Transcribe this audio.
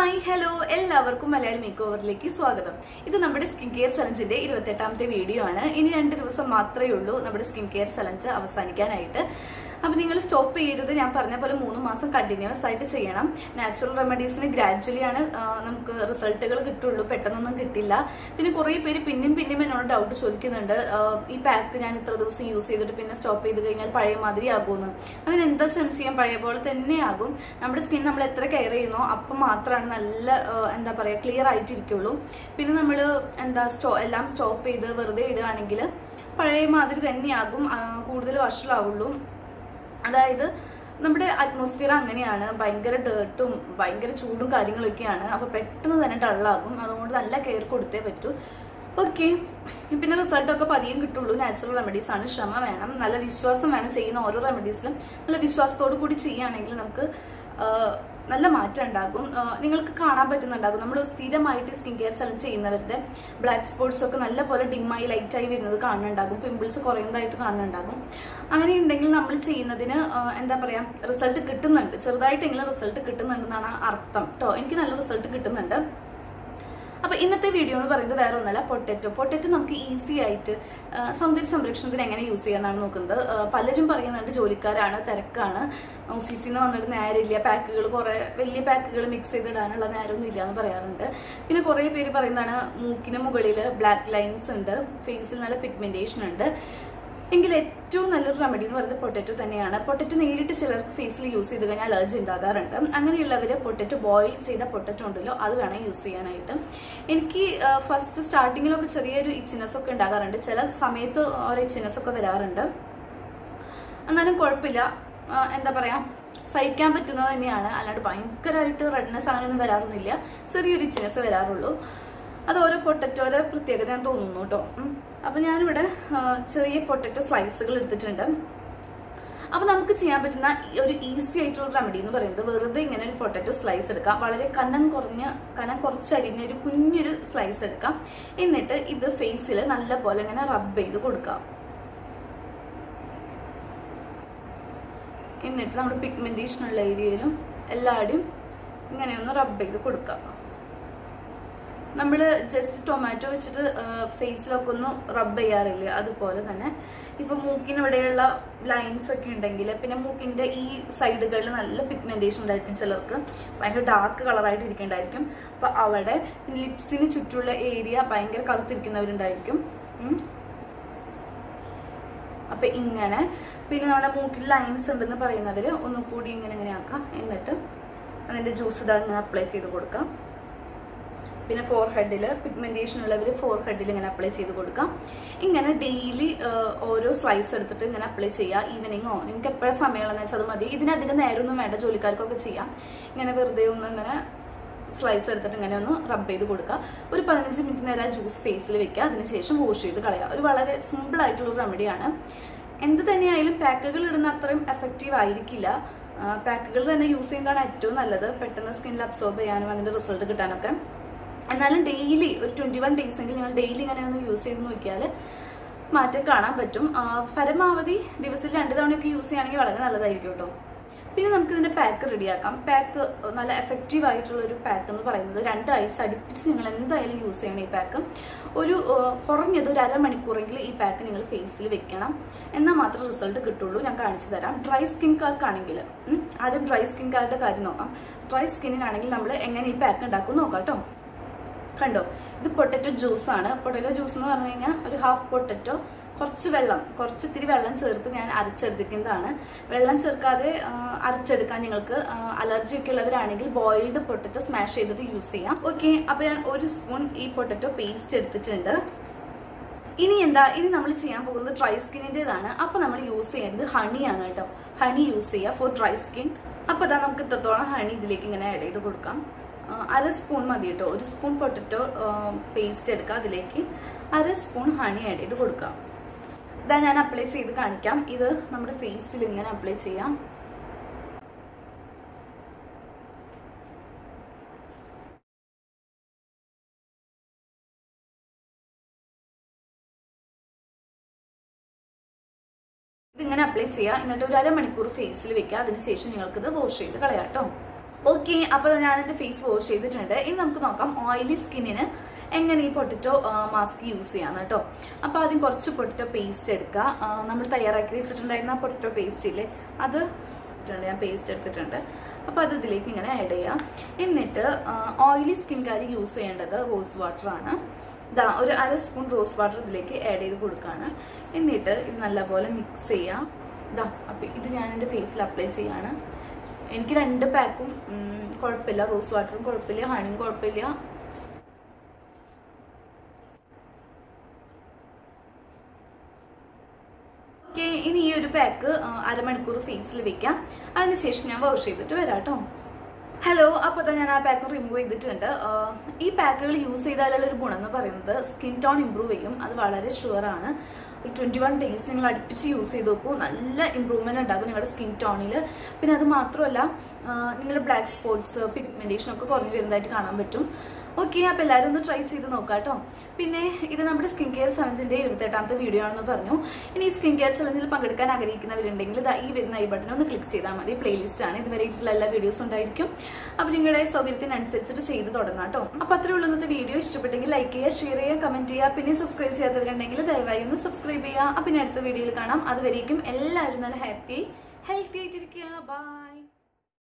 Hi hello എല്ലാവർക്കും Malayali make ഓവറിലേക്ക് സ്വാഗതം ഇത് നമ്മുടെ സ്കിൻ കെയർ ചലഞ്ചിന്റെ ഇരുപത്തെട്ടാമത്തെ വീഡിയോ ആണ് ഇനി രണ്ട് ദിവസം മാത്രമേ ഉള്ളൂ നമ്മുടെ സ്കിൻ കെയർ ചലഞ്ച് അവസാനിക്കാനായിട്ട് അപ്പൊ നിങ്ങൾ സ്റ്റോപ്പ് ചെയ്യരുത് ഞാൻ പറഞ്ഞ പോലെ മൂന്ന് മാസം കണ്ടിന്യൂസ് ആയിട്ട് ചെയ്യണം നാച്ചുറൽ റെമഡീസിന് ഗ്രാജുവലി ആണ് ആ, നമുക്ക് റിസൾട്ടുകൾ കിട്ടുള്ളൂ പെട്ടെന്നൊന്നും കിട്ടില്ല പിന്നെ കുറേ പേര് പിന്നെയും പിന്നെയും എന്നോട് ഡൗട്ട് ചോദിക്കുന്നുണ്ട് ആ, ഈ പാക്ക് ഞാൻ ഇത്ര ദിവസം യൂസ് ചെയ്തിട്ട് പിന്നെ സ്റ്റോപ്പ് ചെയ്ത് കഴിഞ്ഞാൽ പഴയ മാതിരി ആകുമെന്ന് അതിന് എന്താ ശ്രമിച്ച് ചെയ്യാൻ പഴയ പോലെ തന്നെയാകും നമ്മുടെ സ്കിൻ നമ്മൾ എത്ര കെയർ ചെയ്യുന്നോ അപ്പം മാത്രമാണ് നല്ല ആ, എന്താ പറയുക ക്ലിയർ ആയിട്ടിരിക്കുള്ളൂ പിന്നെ നമ്മൾ എന്താ സ്റ്റോ എല്ലാം സ്റ്റോപ്പ് ചെയ്ത് വെറുതെ ഇടുകയാണെങ്കിൽ പഴയ മാതിരി തന്നെയാകും ആ, കൂടുതൽ വഷളാവുള്ളൂ അതായത് നമ്മുടെ അറ്റ്മോസ്ഫിയർ അങ്ങനെയാണ് ഭയങ്കര ഡേർട്ടും ഭയങ്കര ചൂടും കാര്യങ്ങളൊക്കെയാണ് അപ്പോൾ പെട്ടെന്ന് തന്നെ ഡള്ളാകും അതുകൊണ്ട് നല്ല കെയർ കൊടുത്തേ പറ്റൂ ഓക്കെ പിന്നെ റിസൾട്ടൊക്കെ പതിയും കിട്ടുള്ളൂ നാച്ചുറൽ റെമഡീസ് ആണ് ക്ഷമ വേണം നല്ല വിശ്വാസം വേണം ചെയ്യുന്ന ഓരോ റെമഡീസിലും നല്ല വിശ്വാസത്തോടു കൂടി ചെയ്യുകയാണെങ്കിൽ നമുക്ക് ആ, നല്ല മാറ്റം ഉണ്ടാകും ആ, നിങ്ങൾക്ക് കാണാൻ പറ്റുന്നുണ്ടാകും നമ്മൾ സ്ഥിരമായിട്ട് സ്കിൻ കെയർ ചലഞ്ച് ചെയ്യുന്നവരുടെ ബ്ലാക്ക് സ്പോട്ട്സ് ഒക്കെ നല്ല പോലെ ഡിമ്മായി ലൈറ്റായി വരുന്നത് കാണുന്നുണ്ടാകും പിമ്പിൾസ് കുറയുന്നതായിട്ട് കാണുന്നുണ്ടാകും അങ്ങനെ ഉണ്ടെങ്കിൽ നമ്മൾ ചെയ്യുന്നതിന് ആ, എന്താ പറയാ റിസൾട്ട് കിട്ടുന്നുണ്ട് ചെറുതായിട്ടെങ്കിലും റിസൾട്ട് കിട്ടുന്നുണ്ടെന്നാണ് അർത്ഥം കേട്ടോ എനിക്ക് നല്ല റിസൾട്ട് കിട്ടുന്നുണ്ട് അപ്പൊ ഇന്നത്തെ വീഡിയോ എന്ന് പറയുന്നത് വേറെ ഒന്നല്ല പൊട്ടറ്റോ പൊട്ടറ്റോ നമുക്ക് ഈസി ആയിട്ട് ആ, സൗന്ദര്യ സംരക്ഷണത്തിന് എങ്ങനെ യൂസ് ചെയ്യാന്നാണ് നോക്കുന്നത് ആ, പലരും പറയുന്നുണ്ട് ജോലിക്കാരാണ് തിരക്കാണ് ഓഫീസിൽ നിന്ന് വന്നിട്ട് നേരമില്ല പാക്കുകൾ കുറെ വലിയ പാക്കുകൾ മിക്സ് ചെയ്തിടാനുള്ള നേരമൊന്നും ഇല്ല എന്ന് പറയാറുണ്ട് പിന്നെ കുറേ പേര് പറയുന്നതാണ് മൂക്കിന് മുകളിൽ ബ്ലാക്ക് ലൈൻസ് ഉണ്ട് ഫേസിൽ നല്ല പിഗ്മെന്റേഷൻ ഉണ്ട് എങ്കിൽ ഏറ്റവും നല്ലൊരു റെമഡി എന്ന് പറയുന്നത് പൊട്ടറ്റോ തന്നെയാണ് പൊട്ടറ്റോ നേരിട്ട് ചിലർക്ക് ഫേസിൽ യൂസ് ചെയ്ത് കഴിഞ്ഞാൽ അലർജി ഉണ്ടാകാറുണ്ട് അങ്ങനെയുള്ളവർ പൊട്ടറ്റോ ബോയിൽ ചെയ്ത പൊട്ടറ്റോ ഉണ്ടല്ലോ അത് വേണം യൂസ് ചെയ്യാനായിട്ട് എനിക്ക് ഫസ്റ്റ് സ്റ്റാർട്ടിങ്ങിലൊക്കെ ചെറിയൊരു ഇച്ചിനെസ് ഒക്കെ ഉണ്ടാകാറുണ്ട് ചില സമയത്ത് ഓരോ ഇച്ചിനെസ് ഒക്കെ വരാറുണ്ട് എന്നാലും കുഴപ്പമില്ല ആ, എന്താ പറയാ സഹിക്കാൻ പറ്റുന്നത് തന്നെയാണ് അല്ലാണ്ട് ഭയങ്കരമായിട്ട് റെഡ്നെസ് അങ്ങനെയൊന്നും വരാറൊന്നുമില്ല ചെറിയൊരു ഇച്ചിനെസ് വരാറുള്ളൂ അത് ഓരോ പൊട്ടറ്റോയുടെ പ്രത്യേകത ഞാൻ തോന്നുന്നു കേട്ടോ ഉം. അപ്പൊ ഞാനിവിടെ ആ, ചെറിയ പൊട്ടറ്റോ സ്ലൈസുകൾ എടുത്തിട്ടുണ്ട് അപ്പൊ നമുക്ക് ചെയ്യാൻ പറ്റുന്ന ഈ ഒരു ഈസി ആയിട്ടുള്ള റെമഡി എന്ന് പറയുന്നത് വെറുതെ ഇങ്ങനെ ഒരു പൊട്ടറ്റോ സ്ലൈസ് എടുക്കാം വളരെ കനം കുറഞ്ഞ കനം കുറച്ചരിഞ്ഞ ഒരു കുഞ്ഞൊരു സ്ലൈസ് എടുക്കാം എന്നിട്ട് ഇത് ഫേസിൽ നല്ല പോലെ ഇങ്ങനെ റബ്ബ് ചെയ്ത് കൊടുക്കാം എന്നിട്ട് നമ്മുടെ പിഗ്മെന്റേഷൻ ഉള്ള ഏരിയയിലും എല്ലാവരുടെയും ഇങ്ങനെ ഒന്ന് റബ്ബ് ചെയ്ത് കൊടുക്കാം നമ്മൾ ജസ്റ്റ് ടൊമാറ്റോ വെച്ചിട്ട് ഫേസിലൊക്കെ ഒന്ന് റബ്ബ് ചെയ്യാറില്ല അതുപോലെ തന്നെ ഇപ്പൊ മൂക്കിന് ഇവിടെയുള്ള ലൈൻസ് ഒക്കെ ഉണ്ടെങ്കിൽ പിന്നെ മൂക്കിന്റെ ഈ സൈഡുകളിൽ നല്ല പിഗ്മെന്റേഷൻ ഉണ്ടായിരിക്കും ചിലർക്ക് ഭയങ്കര ഡാർക്ക് കളറായിട്ട് ഇരിക്കുന്നുണ്ടായിരിക്കും അപ്പൊ അവിടെ ലിപ്സിന് ചുറ്റുള്ള ഏരിയ ഭയങ്കര കറുത്തിരിക്കുന്നവരുണ്ടായിരിക്കും ഉം. അപ്പൊ ഇങ്ങനെ പിന്നെ നമ്മുടെ മൂക്കിൽ ലൈൻസ് ഉണ്ടെന്ന് പറയുന്നവര് ഒന്നുകൂടി ഇങ്ങനെ ഇങ്ങനെ ആക്കാം എന്നിട്ട് അതിന്റെ ജ്യൂസ് ഇതാ ഇങ്ങനെ അപ്ലൈ ചെയ്ത് കൊടുക്കാം പിന്നെ ഫോർ ഹെഡിൽ പിഗ്മെന്റേഷൻ ഉള്ളവർ ഫോർ ഹെഡിൽ ഇങ്ങനെ അപ്ലൈ ചെയ്ത് കൊടുക്കാം ഇങ്ങനെ ഡെയിലി ഓരോ സ്ലൈസ് എടുത്തിട്ട് ഇങ്ങനെ അപ്ലൈ ചെയ്യുക ഈവനിങ്ങോ നിങ്ങൾക്ക് എപ്പോഴും സമയമുള്ളതെന്ന് വെച്ചാൽ അത് മതി ഇതിനധികം നേരമൊന്നും വേണ്ട ജോലിക്കാർക്കൊക്കെ ചെയ്യാം ഇങ്ങനെ വെറുതെ ഒന്ന് ഇങ്ങനെ സ്ലൈസ് എടുത്തിട്ട് ഇങ്ങനെ ഒന്ന് റബ്ബ് ചെയ്ത് കൊടുക്കുക ഒരു പതിനഞ്ച് മിനിറ്റ് നേരം ആ ജ്യൂസ് ഫേസിൽ വെക്കുക അതിനുശേഷം വാഷ് ചെയ്ത് കളയുക ഒരു വളരെ സിമ്പിൾ ആയിട്ടുള്ള ഒരു റെമഡിയാണ് എന്ത് തന്നെയായാലും പാക്കുകൾ ഇടുന്ന അത്രയും എഫക്റ്റീവ് ആയിരിക്കില്ല പാക്കുകൾ തന്നെ യൂസ് ചെയ്യുന്നതാണ് ഏറ്റവും നല്ലത് പെട്ടെന്ന് സ്കിന്നിൽ അബ്സോർബ് ചെയ്യാനും അതിന്റെ റിസൾട്ട് കിട്ടാനൊക്കെ എന്നാലും ഡെയിലി ഒരു ട്വന്റി വൺ ഡേയ്സ് എങ്കിൽ നിങ്ങൾ ഡെയിലി ഇങ്ങനെ ഒന്ന് യൂസ് ചെയ്ത് നോക്കിയാൽ മാറ്റം കാണാൻ പറ്റും ആ, പരമാവധി ദിവസത്തിൽ രണ്ട് തവണയൊക്കെ യൂസ് ചെയ്യുകയാണെങ്കിൽ വളരെ നല്ലതായിരിക്കും കേട്ടോ പിന്നെ നമുക്ക് ഇതിന്റെ പാക്ക് റെഡിയാക്കാം പാക്ക് നല്ല എഫക്റ്റീവ് ആയിട്ടുള്ള ഒരു പാക്ക് എന്ന് പറയുന്നത് രണ്ടാഴ്ച അടുപ്പിച്ച് നിങ്ങൾ എന്തായാലും യൂസ് ചെയ്യണം ഈ പാക്ക് ഒരു ആ, കുറഞ്ഞത് ഒരു അരമണിക്കൂറെങ്കിലും ഈ പാക്ക് നിങ്ങൾ ഫേസിൽ വെക്കണം എന്നാൽ മാത്രം റിസൾട്ട് കിട്ടുള്ളൂ ഞാൻ കാണിച്ചു തരാം ഡ്രൈ സ്കിൻകാർക്കാണെങ്കിൽ ആദ്യം ഡ്രൈ സ്കിൻകാരുടെ കാര്യം നോക്കാം ഡ്രൈ സ്കിന്നിനാണെങ്കിൽ നമ്മൾ എങ്ങനെ ഈ പാക്ക് ഉണ്ടാക്കും നോക്കാം കേട്ടോ കണ്ടോ ഇത് പൊട്ടറ്റോ ജ്യൂസ് ആണ് പൊട്ടറ്റോ ജ്യൂസ് എന്ന് പറഞ്ഞു കഴിഞ്ഞാൽ ഒരു ഹാഫ് പൊട്ടറ്റോ കുറച്ച് വെള്ളം കുറച്ച് ഇത്തിരി വെള്ളം ചേർത്ത് ഞാൻ അരച്ചെടുത്തിരിക്കുന്നതാണ് വെള്ളം ചേർക്കാതെ ആ, അരച്ചെടുക്കാൻ നിങ്ങൾക്ക് അലർജി ഒക്കെ ഉള്ളവരാണെങ്കിൽ ബോയിൽഡ് പൊട്ടറ്റോ സ്മാഷ് ചെയ്തിട്ട് യൂസ് ചെയ്യാം ഓക്കെ അപ്പൊ ഞാൻ ഒരു സ്പൂൺ ഈ പൊട്ടറ്റോ പേസ്റ്റ് എടുത്തിട്ടുണ്ട് ഇനി എന്താ ഇനി നമ്മൾ ചെയ്യാൻ പോകുന്നത് ഡ്രൈ സ്കിന്നിൻ്റെതാണ് അപ്പൊ നമ്മൾ യൂസ് ചെയ്യുന്നത് ഹണിയാണ് കേട്ടോ ഹണി യൂസ് ചെയ്യുക ഫോർ ഡ്രൈ സ്കിൻ അപ്പൊ അതാ നമുക്ക് ഇത്രത്തോളം ഹണി ഇതിലേക്ക് ഇങ്ങനെ ആഡ് ചെയ്ത് കൊടുക്കാം ആ, അര സ്പൂൺ മതി കേട്ടോ ഒരു സ്പൂൺ പൊട്ടറ്റോ പേസ്റ്റ് എടുക്കുക അതിലേക്ക് അര സ്പൂൺ ഹണി ആഡ് ചെയ്ത് കൊടുക്കാം ഇതാ ഞാൻ അപ്ലൈ ചെയ്ത് കാണിക്കാം ഇത് നമ്മുടെ ഫേസിൽ ഇങ്ങനെ അപ്ലൈ ചെയ്യാം ഇതിങ്ങനെ അപ്ലൈ ചെയ്യുക എന്നിട്ട് ഒരു അരമണിക്കൂർ ഫേസിൽ വെക്കുക അതിനുശേഷം നിങ്ങൾക്കിത് വാഷ് ചെയ്ത് കളയാം കേട്ടോ ഓക്കെ അപ്പോൾ ഞാൻ എൻ്റെ ഫേസ് വാഷ് ചെയ്തിട്ടുണ്ട് ഇനി നമുക്ക് നോക്കാം ഓയിലി സ്കിന്നിന് എങ്ങനെ ഈ പൊട്ടറ്റോ മാസ്ക് യൂസ് ചെയ്യാം കേട്ടോ അപ്പോൾ ആദ്യം കുറച്ച് പൊട്ടറ്റോ പേസ്റ്റ് എടുക്കുക ആ, നമ്മൾ തയ്യാറാക്കി വെച്ചിട്ടുണ്ടായിരുന്ന ആ പൊട്ടറ്റോ പേസ്റ്റ് ഇല്ലേ അത് ഇട്ടിട്ടുണ്ട്. ഞാൻ പേസ്റ്റ് എടുത്തിട്ടുണ്ട് അപ്പോൾ അത് ഇതിലേക്ക് ഇങ്ങനെ ആഡ് ചെയ്യാം എന്നിട്ട് ഓയിലി സ്കിൻകാർ യൂസ് ചെയ്യേണ്ടത് റോസ് വാട്ടർ ആണ് ഇതാ ഒരു അര സ്പൂൺ റോസ് വാട്ടർ ഇതിലേക്ക് ആഡ് ചെയ്ത് കൊടുക്കുകയാണ് എന്നിട്ട് ഇത് നല്ലപോലെ മിക്സ് ചെയ്യാം ഇതാ അപ്പം ഇത് ഞാൻ എൻ്റെ ഫേസിൽ അപ്ലൈ ചെയ്യാണ് എനിക്ക് രണ്ട് പാക്കും ഉം, കുഴപ്പമില്ല റോസ് വാട്ടറും കുഴപ്പമില്ല ഹണിയും കുഴപ്പമില്ല ഓക്കെ ഇനി ഈ ഒരു പാക്ക് അരമണിക്കൂർ ഫേസിൽ വെക്കാം അതിനുശേഷം ഞാൻ വാഷ് ചെയ്തിട്ട് വരാം കേട്ടോ ഹലോ അപ്പോൾ തന്നെ ഞാൻ ആ പാക്ക് റിമൂവ് ചെയ്തിട്ടുണ്ട് ആ, ഈ പാക്കുകൾ യൂസ് ചെയ്താലുള്ള ഒരു ഗുണം എന്ന് പറയുന്നത് സ്കിൻ ടോൺ ഇമ്പ്രൂവ് ചെയ്യും അത് വളരെ ഷുവറാണ് ഒരു ട്വൻറ്റി വൺ ഡേയ്സ് നിങ്ങൾ അടുപ്പിച്ച് യൂസ് ചെയ്ത് നോക്കൂ നല്ല ഇമ്പ്രൂവ്മെൻറ്റ് ഉണ്ടാകും നിങ്ങളുടെ സ്കിൻ ടോണിൽ പിന്നെ അത് മാത്രമല്ല നിങ്ങളുടെ ബ്ലാക്ക് സ്പോട്ട്സ് പിഗ്മെൻറ്റേഷൻ ഒക്കെ കുറഞ്ഞു വരുന്നതായിട്ട് കാണാൻ പറ്റും ഓക്കെ അപ്പോൾ എല്ലാവരും ഒന്ന് ട്രൈ ചെയ്ത് നോക്കാം കേട്ടോ പിന്നെ ഇത് നമ്മുടെ സ്കിൻ കെയർ ചലഞ്ചിൻ്റെ ഇരുപത്തെട്ടാമത്തെ വീഡിയോ ആണെന്ന് പറഞ്ഞു ഇനി ഈ സ്കിൻ കെയർ ചലഞ്ചിൽ പങ്കെടുക്കാൻ ആഗ്രഹിക്കുന്നവരുണ്ടെങ്കിൽ ദാ ഈ വരുന്ന ഈ ബട്ടൺ ഒന്ന് ക്ലിക്ക് ചെയ്താൽ മതി പ്ലേലിസ്റ്റ് ആണ് ഇതുവരെ ആയിട്ടുള്ള എല്ലാ വീഡിയോസും ഉണ്ടായിരിക്കും അപ്പോൾ നിങ്ങളുടെ സൗകര്യത്തിനനുസരിച്ചിട്ട് ചെയ്ത് തുടങ്ങാം കേട്ടോ അപ്പോൾ അത്രേ ഉള്ളൂ ഇന്നത്തെ വീഡിയോ ഇഷ്ടപ്പെട്ടെങ്കിൽ ലൈക്ക് ചെയ്യുക ഷെയർ ചെയ്യുക കമൻറ്റ് ചെയ്യുക പിന്നെ സബ്സ്ക്രൈബ് ചെയ്യാത്തവരുണ്ടെങ്കിൽ ദയവായി ഒന്ന് സബ്സ്ക്രൈബ് ചെയ്യുക അപ്പം പിന്നെ അടുത്ത വീഡിയോയിൽ കാണാം അതുവരേക്കും എല്ലാവരും നല്ല ഹാപ്പി ഹെൽത്തി ആയിട്ടിരിക്കുക ബൈ